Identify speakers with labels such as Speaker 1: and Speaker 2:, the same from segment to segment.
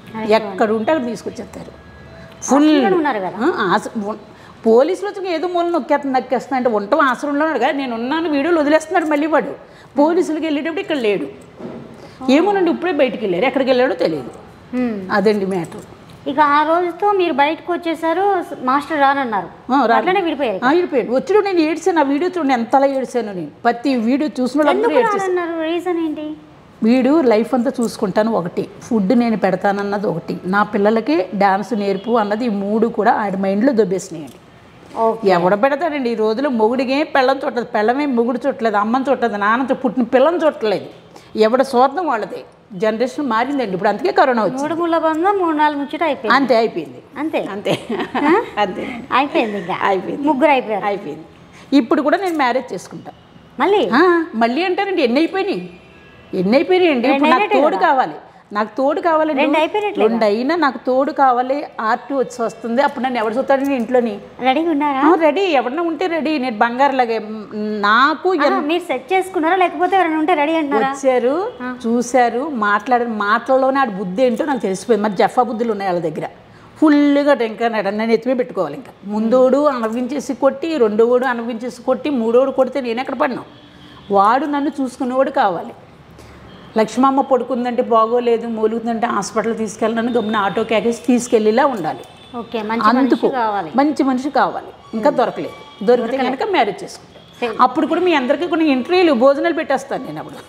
Speaker 1: ఎక్కడ ఉంటే అక్కడ తీసుకొచ్చేస్తారు ఫుల్
Speaker 2: హాస్టల్లోనే ఉన్నారు కదా
Speaker 1: ఆ, ఆశ- ఉన్- పోలీసులు వచ్చి ఏదో మూల నొక్కేస్తుంది నొక్కేస్తున్నా అంటే ఉండటం ఆశ్రమంలో ఉన్నాడు కదా నేను ఉన్నాను వీడియోలు వదిలేస్తున్నాడు మళ్ళీ వాడు పోలీసులకి వెళ్ళేటప్పుడు ఇక్కడ లేడు ఏమోనండి ఇప్పుడే బయటికి వెళ్ళారు ఎక్కడికి వెళ్ళాడో తెలియదు
Speaker 2: హ్మ్.
Speaker 1: అదండి మ్యాటర్
Speaker 2: ఇక ఆ రోజుతో మీరు బయటకు వచ్చేసారు మాస్టర్ రానన్నారు అట్లనే విడిపోయారు
Speaker 1: అయిపోయాడు వచ్చాడు నేను ఏడ్చాను ఆ వీడియో చూడండి ఎంతలా ఏడ్చాను నేను ప్రతి వీడియో చూసిన వాళ్ళందరూ
Speaker 2: ఎందుకు
Speaker 1: ఏడ్చేసాను
Speaker 2: రానన్నారు రీజన్ ఏంటి
Speaker 1: వీడు లైఫ్ అంతా చూసుకుంటాను ఒకటి ఫుడ్ నేను పెడతానన్నది ఒకటి నా పిల్లలకి డాన్స్ నేర్పు అన్నది ఈ మూడు కూడా ఆడి మైండ్లో దొబ్బేసినాయండి
Speaker 2: ఓకే
Speaker 1: ఎవడ పెడతాడండి ఈ రోజులో మొగుడికి ఏం పెళ్ళం చుట్టదు పెళ్ళమే మొగుడు చుట్టలేదు అమ్మని చుట్టదు నాన్న చుట్ట- పుట్టిన పిల్లని చుట్టలేదు ఎవడ స్వార్థం వాళ్ళది జనరేషన్ మారిందండి ఇప్పుడు అందుకే కరోనా వచ్చింది
Speaker 2: మూడు ముళ్ళ బంధం మూడు నాలుగు ముచ్చట అయిపోయింది
Speaker 1: అంతే అయిపోయింది
Speaker 2: అంతే
Speaker 1: అంతే అంతే
Speaker 2: అయిపోయింది ఇంకా
Speaker 1: అయిపోయింది
Speaker 2: ముగ్గురు అయిపోయారు
Speaker 1: అయిపోయింది ఇప్పుడు కూడా నేను మ్యారేజ్ చేసుకుంటా
Speaker 2: మళ్ళీ
Speaker 1: ఆ, మళ్ళీ అంటారండి ఎన్ని అయిపోయినాయి ఎన్ని అయిపోయినాయి అండి ఇప్పుడు నాకు తోడు కావాలి నాకు తోడు కావాలండి
Speaker 2: రెండు అయిపోయినట్లేదా?
Speaker 1: రెండు అయినా నాకు తోడు కావాలి ఆర్టీ వచ్చి వస్తుంది అప్పుడు నన్ను ఎవరు చూస్తాడండి ఇంట్లోని
Speaker 2: రెడీగా ఉన్నారా
Speaker 1: రెడీ ఎవరన్నా ఉంటే రెడీ నేను బంగారు లాగే నాకు ఎన్-
Speaker 2: ఆ, మీరు సెట్ చేసుకున్నారా లేకపోతే ఎవరైనా ఉంటే రెడీ అంటున్నారా
Speaker 1: వచ్చారు చూశారు మాట్లాడిన మాటల్లోనే ఆడ బుద్ధి ఏంటో నాకు తెలిసిపోయింది మరి జఫా బుద్ధులు ఉన్నాయి వాళ్ళ దగ్గర ఫుల్గా ఇంకా నేను ఎత్తిమే పెట్టుకోవాలి ఇంకా ముందోడు అనవించేసి కొట్టి రెండోడు అనవించేసి కొట్టి మూడోడు కొడితే నేను ఎక్కడ పడినా వాడు నన్ను చూసుకునేవాడు కావాలి లక్ష్మమ్మ పడుకుందంటే బాగోలేదు మూలుగుతుందంటే హాస్పిటల్ తీసుకెళ్ళాలని గమ్మున ఆటో క్యాకేసి తీసుకెళ్ళేలా ఉండాలి
Speaker 2: ఓకే మంచి
Speaker 1: అందుకు
Speaker 2: మనిషి కావాలి
Speaker 1: మంచి మనిషి కావాలి ఇంకా దొరకలేదు దొరికితే కనుక మ్యారేజ్ చేసుకుంటాను అప్పుడు కూడా మీ అందరికీ కొన్ని ఇంటర్వ్యూలు భోజనాలు పెట్టేస్తాను నేను అప్పుడు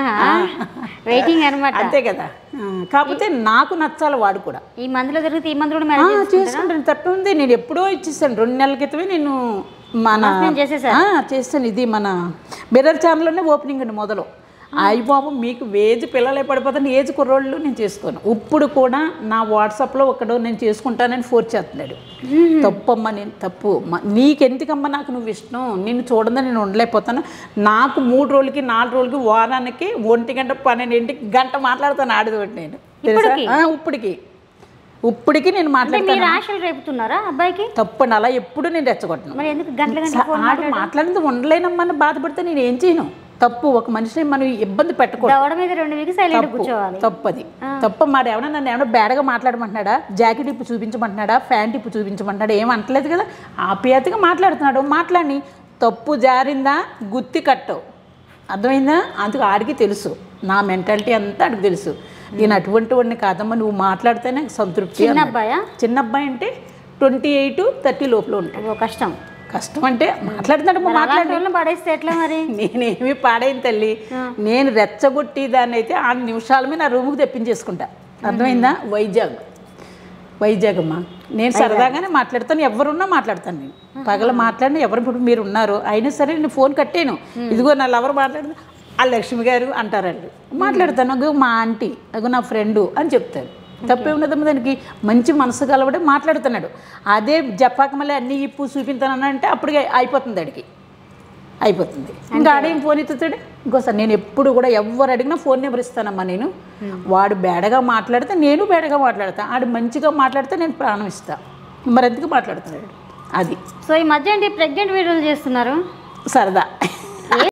Speaker 2: వెయిటింగ్ అనమాట
Speaker 1: అంతే కదా ఆ, కాకపోతే నాకు నచ్చాలి వాడు కూడా
Speaker 2: ఈ మందులో దొరికితే ఈ మందులో
Speaker 1: ఆ,
Speaker 2: మ్యారేజ్
Speaker 1: చేసుకుంటాను తప్పే ఉంది నేను ఎప్పుడో ఇచ్చేసాను రెండు నెలల క్రితమే నేను మన
Speaker 2: Announcement చేసేసారు?
Speaker 1: ఆ, చేస్తాను ఇది మన మిర్రర్ ఛానల్లోనే ఓపెనింగ్ అండి మొదలు అయ్యి బాబు మీకు ఏజ్ పిల్లలే పడిపోతాను ఏజ్ కుర్రోళ్ళు నేను చేసుకోను ఇప్పుడు కూడా నా వాట్సాప్లో ఒకడు నేను చేసుకుంటానని ఫోర్స్ చేస్తున్నాడు తప్పమ్మా నేను తప్పు మ- నీకెందుకమ్మా నాకు నువ్వు ఇష్టం నిన్ను చూడండి నేను ఉండలేకపోతాను నాకు మూడు రోజులకి నాలుగు రోజులకి వారానికి ఒంటి గంట పన్నెండింటికి గంట మాట్లాడతాను ఆడదోటి నేను తెలుసా
Speaker 2: ఇప్పటికి?
Speaker 1: ఆ, ఇప్పటికి ఇప్పటికి నేను
Speaker 2: అంటే
Speaker 1: మాట్లాడతాను
Speaker 2: మీరు ఆశలు రేపుతున్నారా అబ్బాయికి
Speaker 1: తప్పండి అలా ఎప్పుడు నేను రెచ్చగొట్టను
Speaker 2: మరి ఎందుకు గంటల గంటల ఫోన్
Speaker 1: ఆడు మాట్లాడింది ఉండలేనమ్మని బాధపడితే నేను ఏం చేయను తప్పు ఒక మనిషిని మనం ఇబ్బంది పెట్టకూడదు
Speaker 2: దవడ మీద రెండు వీక్ సైలెంట్ కూర్చోవాలి
Speaker 1: తప్పది తప్ప మాట ఏమన్నా నన్ను ఏమన్నా బేడగా మాట్లాడమంటున్నాడా జాకెట్ ఇప్పు చూపించమంటున్నాడా ప్యాంట్ ఇప్పు చూపించమంటున్నాడా ఏం అంటలేదు కదా ఆప్యాయతగా మాట్లాడుతున్నాడు మాట్లాడి తప్పు జారిందా గుత్తి కట్టవు అర్థమైందా అందుకు ఆడికి తెలుసు నా మెంటాలిటీ అంతా ఆడికి తెలుసు నేను అటువంటి వాడిని కాదమ్మా నువ్వు మాట్లాడితే నాకు సంతృప్తి
Speaker 2: చిన్న
Speaker 1: అన్నాడు.
Speaker 2: అబ్బాయా
Speaker 1: చిన్న అబ్బాయి అంటే ట్వంటీ ఎయిట్ థర్టీ లోపల ఉంటాడు
Speaker 2: ఓ కష్టం
Speaker 1: కష్టం అంటే మాట్లాడుతున్నాడు
Speaker 2: మరి
Speaker 1: మాట్లాడు
Speaker 2: అలాంటి వాళ్ళని పడేస్తే ఎట్లా మరి
Speaker 1: నేనేమి పాడైన తల్లి నేను రెచ్చగొట్టి దాన్ని అయితే ఆరు నిమిషాల మీద నా రూముకి తెప్పించేసుకుంటా అర్థమైందా వైజాగ్ వైజాగ్ అమ్మా నేను సరదాగానే మాట్లాడతాను ఎవరున్నా మాట్లాడతాను నేను పగల మాట్లాడిన ఎవరు ఇప్పుడు మీరు ఉన్నారు అయినా సరే నేను ఫోన్ కట్టాను ఇదిగో నా లవర్ మాట్లాడిన ఆ లక్ష్మి గారు అంటారు వాళ్ళు మాట్లాడతాను అగో మా ఆంటీ అగో నా ఫ్రెండు అని చెప్తారు తప్పే ఉన్నదమ్మ దానికి మంచి మనసు కలవడే మాట్లాడుతున్నాడు అదే జప్పాక మళ్ళీ అన్ని ఇప్పు చూపించాను అంటే అప్పటికే అయిపోతుంది అడిగి అయిపోతుంది ఇంకా ఆడేం ఫోన్ ఎత్తుతాడు ఇంకోసారి నేను ఎప్పుడు కూడా ఎవరు అడిగినా ఫోన్ నెంబర్ ఇస్తానమ్మా నేను వాడు బేడగా మాట్లాడితే నేను బేడగా మాట్లాడతా ఆడు మంచిగా మాట్లాడితే నేను ప్రాణం ఇస్తా మరి ఎందుకు మాట్లాడుతున్నాడు అది
Speaker 2: సో ఈ మధ్య ఏంటి ప్రెగ్నెంట్ వీడియోలు చేస్తున్నారు
Speaker 1: సరదా